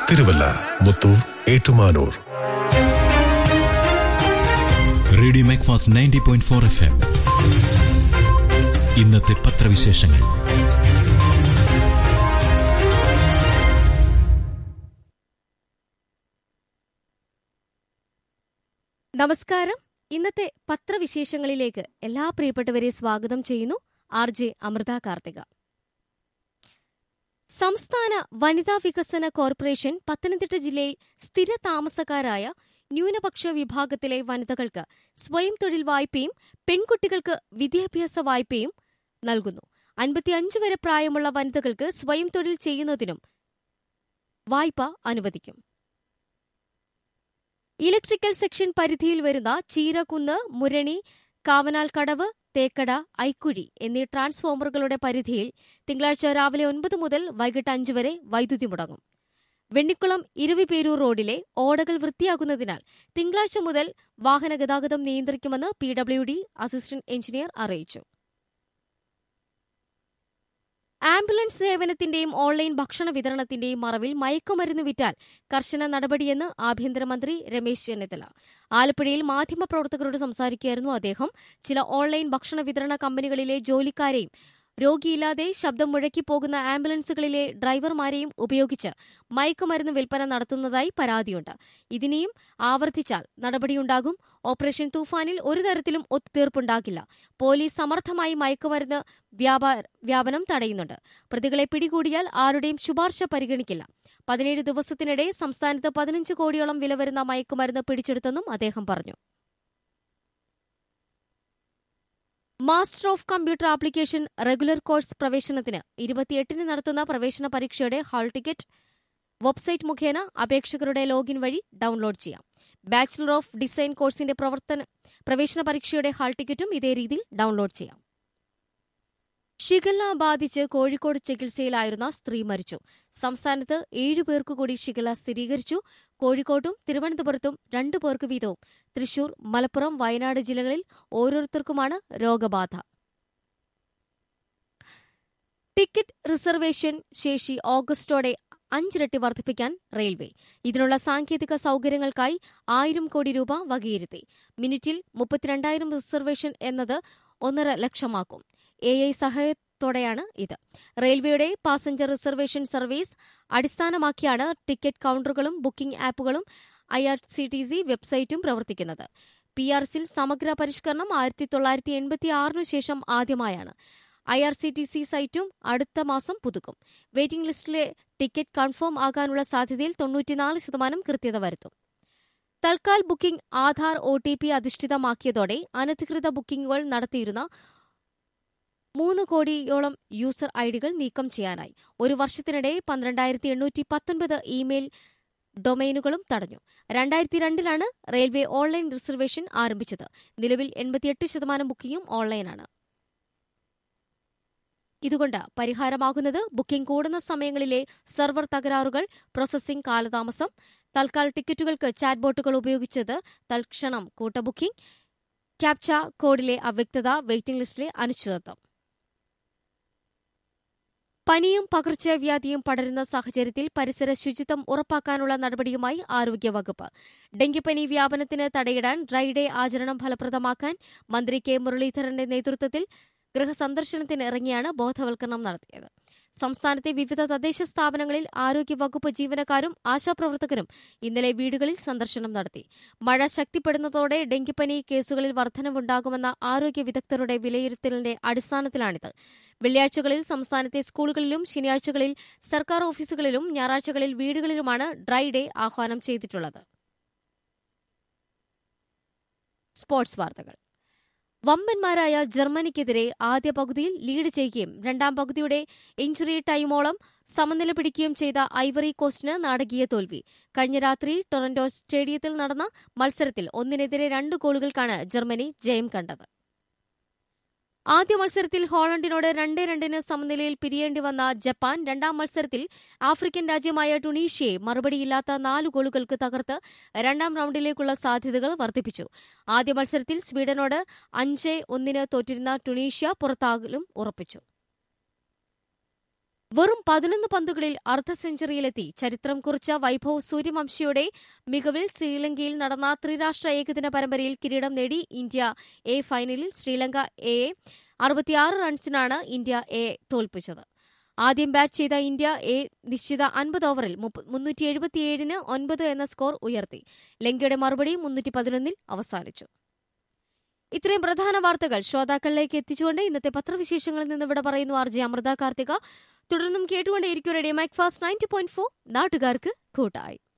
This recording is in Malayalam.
Thiruvalla Muthoor Ettumanoor radio Macfast ninety point four F M ഇന്നത്തെ പത്രവിശേഷങ്ങൾ നമസ്കാരം ഇന്നത്തെ പത്രവിശേഷങ്ങളിലേക്ക് എല്ലാ പ്രിയപ്പെട്ടവരെ സ്വാഗതം ചെയ്യുന്നു ആർ ജെ അമൃത കാർത്തിക സംസ്ഥാന വനിതാ വികസന കോർപ്പറേഷൻ പത്തനംതിട്ട ജില്ലയിൽ സ്ഥിര താമസക്കാരായ ന്യൂനപക്ഷ വിഭാഗത്തിലെ വനിതകൾക്ക് സ്വയം തൊഴിൽ വായ്പയും പെൺകുട്ടികൾക്ക് വിദ്യാഭ്യാസ വായ്പയും നൽകുന്നു അൻപത്തിയഞ്ച് വരെ പ്രായമുള്ള വനിതകൾക്ക് സ്വയം തൊഴിൽ ചെയ്യുന്നതിനും വായ്പ അനുവദിക്കും ഇലക്ട്രിക്കൽ സെക്ഷൻ പരിധിയിൽ വരുന്ന ചീരകുന്ന് മുരണി കാവനാൽ കടവ് തേക്കട ഐക്കുഴി എന്നീ ട്രാൻസ്ഫോമറുകളുടെ പരിധിയിൽ തിങ്കളാഴ്ച രാവിലെ ഒൻപത് മുതൽ വൈകിട്ട് അഞ്ച് വരെ വൈദ്യുതി മുടങ്ങും വെണ്ണിക്കുളം ഇരുവിപേരൂർ റോഡിലെ ഓടകൾ വൃത്തിയാക്കുന്നതിനാൽ തിങ്കളാഴ്ച മുതൽ വാഹന ഗതാഗതം നിയന്ത്രിക്കുമെന്ന് P W D assistant engineer അറിയിച്ചു ആംബുലൻസ് സേവനത്തിന്റെയും ഓൺലൈൻ ഭക്ഷണ വിതരണത്തിന്റെയും മറവിൽ മയക്കുമരുന്ന് വിറ്റാൽ കർശന നടപടിയെന്ന് ആഭ്യന്തരമന്ത്രി രമേശ് ചെന്നിത്തല ആലപ്പുഴയിൽ മാധ്യമപ്രവർത്തകരോട് സംസാരിക്കുകയായിരുന്നു അദ്ദേഹം ചില ഓൺലൈൻ ഭക്ഷണ വിതരണ കമ്പനികളിലെ ജോലിക്കാരെയും രോഗിയില്ലാതെ ശബ്ദം മുഴക്കിപ്പോകുന്ന ആംബുലൻസുകളിലെ ഡ്രൈവർമാരെയും ഉപയോഗിച്ച് മയക്കുമരുന്ന് വിൽപ്പന നടത്തുന്നതായി പരാതിയുണ്ട് ഇതിനെയും ആവർത്തിച്ചാൽ നടപടിയുണ്ടാകും ഓപ്പറേഷൻ തൂഫാനിൽ ഒരു തരത്തിലും ഒത്തുതീർപ്പുണ്ടാകില്ല പോലീസ് സമർത്ഥമായി മയക്കുമരുന്ന് വ്യാപാ- വ്യാപനം തടയുന്നുണ്ട് പ്രതികളെ പിടികൂടിയാൽ ആരുടെയും ശുപാർശ പരിഗണിക്കില്ല പതിനേഴ് ദിവസത്തിനിടെ സംസ്ഥാനത്ത് പതിനഞ്ച് കോടിയോളം വില വരുന്ന മയക്കുമരുന്ന് പിടിച്ചെടുത്തെന്നും അദ്ദേഹം പറഞ്ഞു master of computer application regular course പ്രവേശനത്തിന് ഇരുപത്തിയെട്ടിന് നടത്തുന്ന പ്രവേശന പരീക്ഷയുടെ ഹാൾ ടിക്കറ്റ് വെബ്സൈറ്റ് മുഖേന അപേക്ഷകരുടെ ലോഗിൻ വഴി ഡൗൺലോഡ് ചെയ്യാം ബാച്ചിലർ ഓഫ് ഡിസൈൻ കോഴ്സിന്റെ പ്രവർത്തന പ്രവേശന പരീക്ഷയുടെ ഹാൾ ടിക്കറ്റും ഇതേ രീതിയിൽ ഡൗൺലോഡ് ചെയ്യാം ഷിഗല്ല ബാധിച്ച് കോഴിക്കോട് ചികിത്സയിലായിരുന്ന സ്ത്രീ മരിച്ചു സംസ്ഥാനത്ത് ഏഴു പേർക്ക് കൂടി ഷിഗല്ല സ്ഥിരീകരിച്ചു കോഴിക്കോട്ടും തിരുവനന്തപുരത്തും രണ്ടു പേർക്ക് വീതവും തൃശൂർ മലപ്പുറം വയനാട് ജില്ലകളിൽ ഓരോരുത്തർക്കുമാണ് രോഗബാധ ടിക്കറ്റ് റിസർവേഷൻ ശേഷി ഓഗസ്റ്റോടെ അഞ്ചിരട്ടി വർദ്ധിപ്പിക്കാൻ റെയിൽവേ ഇതിനുള്ള സാങ്കേതിക സൗകര്യങ്ങൾക്കായി ആയിരം കോടി രൂപ വകയിരുത്തി മിനിറ്റിൽ മുപ്പത്തിരണ്ടായിരം റിസർവേഷൻ എന്നത് ഒന്നര ലക്ഷമാക്കും എ ഐ സഹായത്തോടെയാണ് ഇത് റെയിൽവേയുടെ പാസഞ്ചർ റിസർവേഷൻ സർവീസ് അടിസ്ഥാനമാക്കിയാണ് ടിക്കറ്റ് കൌണ്ടറുകളും ബുക്കിംഗ് ആപ്പുകളും I R C T C വെബ്സൈറ്റും പ്രവർത്തിക്കുന്നത് പി ആർ സിൽ സമഗ്ര പരിഷ്കരണം ആയിരത്തി തൊള്ളായിരത്തി എൺപത്തി ആറിനു ശേഷം ആദ്യമായാണ് I R C T C സൈറ്റും അടുത്ത മാസം പുതുക്കും വെയിറ്റിംഗ് ലിസ്റ്റിലെ ടിക്കറ്റ് കൺഫേം ആകാനുള്ള സാധ്യതയിൽ തൊണ്ണൂറ്റിനാല് ശതമാനം കൃത്യത വരുത്തും Tatkal booking Aadhaar O T P അധിഷ്ഠിതമാക്കിയതോടെ അനധികൃത ബുക്കിംഗുകൾ നടത്തിയിരുന്ന മൂന്ന് കോടിയോളം യൂസർ ഐഡികൾ നീക്കം ചെയ്യാനായി ഒരു വർഷത്തിനിടെ പന്ത്രണ്ടായിരത്തി എണ്ണൂറ്റി പത്തൊൻപത് ഇമെയിൽ ഡൊമൈനുകളും തടഞ്ഞു രണ്ടായിരത്തി രണ്ടിലാണ് റെയിൽവേ ഓൺലൈൻ റിസർവേഷൻ ആരംഭിച്ചത് നിലവിൽ എൺപത്തിയെട്ട് ശതമാനം ബുക്കിംഗും ഓൺലൈനാണ് ഇതുകൊണ്ട് പരിഹാരമാകുന്നത് ബുക്കിംഗ് കൂടുന്ന സമയങ്ങളിലെ സെർവർ തകരാറുകൾ പ്രോസസ്സിംഗ് കാലതാമസം തൽക്കാൽ ടിക്കറ്റുകൾക്ക് ചാറ്റ് ബോട്ടുകൾ ഉപയോഗിച്ചത് തൽക്ഷണം കൂട്ട ബുക്കിംഗ് ക്യാപ്ച കോഡിലെ അവ്യക്തത വെയിറ്റിംഗ് ലിസ്റ്റിലെ അനിശ്ചിതത്വം പനിയും പകർച്ചവ്യാധിയും പടരുന്ന സാഹചര്യത്തിൽ പരിസര ശുചിത്വം ഉറപ്പാക്കാനുള്ള നടപടിയുമായി ആരോഗ്യവകുപ്പ് ഡെങ്കിപ്പനി വ്യാപനത്തിന് തടയിടാൻ ഡ്രൈ ഡേ ആചരണം ഫലപ്രദമാക്കാൻ മന്ത്രി കെ മുരളീധരന്റെ നേതൃത്വത്തിൽ ഗൃഹസന്ദർശനത്തിന് ഇറങ്ങിയാണ് ബോധവൽക്കരണം നടത്തിയത് സംസ്ഥാനത്തെ വിവിധ തദ്ദേശ സ്ഥാപനങ്ങളിൽ ആരോഗ്യവകുപ്പ് ജീവനക്കാരും ആശാപ്രവർത്തകരും ഇന്നലെ വീടുകളിൽ സന്ദർശനം നടത്തി മഴ ശക്തിപ്പെടുന്നതോടെ ഡെങ്കിപ്പനി കേസുകളിൽ വർധനവുണ്ടാകുമെന്ന ആരോഗ്യ വിദഗ്ധരുടെ വിലയിരുത്തലിന്റെ അടിസ്ഥാനത്തിലാണിത് വെള്ളിയാഴ്ചകളിൽ സംസ്ഥാനത്തെ സ്കൂളുകളിലും ശനിയാഴ്ചകളിൽ സർക്കാർ ഓഫീസുകളിലും ഞായറാഴ്ചകളിൽ വീടുകളിലുമാണ് ഡ്രൈ ഡേ ആഹ്വാനം ചെയ്തിട്ടുള്ളത് സ്പോർട്സ് വാർത്തകൾ വമ്പന്മാരായ ജർമ്മനിക്കെതിരെ ആദ്യ പകുതിയിൽ ലീഡ് ചെയ്യുകയും രണ്ടാം പകുതിയുടെ ഇഞ്ചുറി ടൈമോളം സമനില പിടിക്കുകയും ചെയ്ത ഐവറി കോസ്റ്റിന് നാടകീയ തോൽവി കഴിഞ്ഞ രാത്രി ടൊറന്റോ സ്റ്റേഡിയത്തിൽ നടന്ന മത്സരത്തിൽ ഒന്നിനെതിരെ രണ്ട് ഗോളുകൾക്കാണ് ജർമ്മനി ജയം കണ്ടത് ആദ്യ മത്സരത്തിൽ ഹോളണ്ടിനോട് രണ്ട് രണ്ടിന് സമനിലയിൽ പിരിയേണ്ടി വന്ന ജപ്പാൻ രണ്ടാം മത്സരത്തിൽ ആഫ്രിക്കൻ രാജ്യമായ ടുണീഷ്യയെ മറുപടിയില്ലാത്ത നാല് ഗോളുകൾക്ക് തകർത്ത് രണ്ടാം റൌണ്ടിലേക്കുള്ള സാധ്യതകൾ വർദ്ധിപ്പിച്ചു ആദ്യ മത്സരത്തിൽ സ്വീഡനോട് അഞ്ച് ഒന്നിന് തോറ്റിരുന്ന ടുണീഷ്യ പുറത്താകലും ഉറപ്പിച്ചു വെറും പതിനൊന്ന് പന്തുകളിൽ അർദ്ധ സെഞ്ചുറിയിലെത്തി ചരിത്രം കുറിച്ച വൈഭവ് സൂര്യവംശിയുടെ മികവിൽ ശ്രീലങ്കയിൽ നടന്ന ത്രിരാഷ്ട്ര ഏകദിന പരമ്പരയിൽ കിരീടം നേടി ഇന്ത്യ എ ഫൈനലിൽ ശ്രീലങ്ക എയെ അറുപത്തിയാറ് റൺസിനാണ് ഇന്ത്യ എ തോൽപ്പിച്ചത് ആദ്യം ബാറ്റ് ചെയ്ത ഇന്ത്യ എ നിശ്ചിത അൻപത് ഓവറിൽ മുന്നൂറ്റി എഴുപത്തിയേഴിന് ഒൻപത് എന്ന സ്കോർ ഉയർത്തി ലങ്കയുടെ മറുപടി മുന്നൂറ്റി പതിനൊന്നിൽ അവസാനിച്ചു ഇത്രയും പ്രധാന വാർത്തകൾ ശ്രോതാക്കളിലേക്ക് എത്തിച്ചുകൊണ്ട് ഇന്നത്തെ പത്രവിശേഷങ്ങളിൽ നിന്ന് ഇവിടെ പറയുന്നു ആർ ജെ അമൃത കാർത്തിക തുടർന്നും കേട്ടുകൊണ്ടേയിരിക്കും radio Macfast ninety point four നാട്ടുകാർക്ക് കൂട്ടായി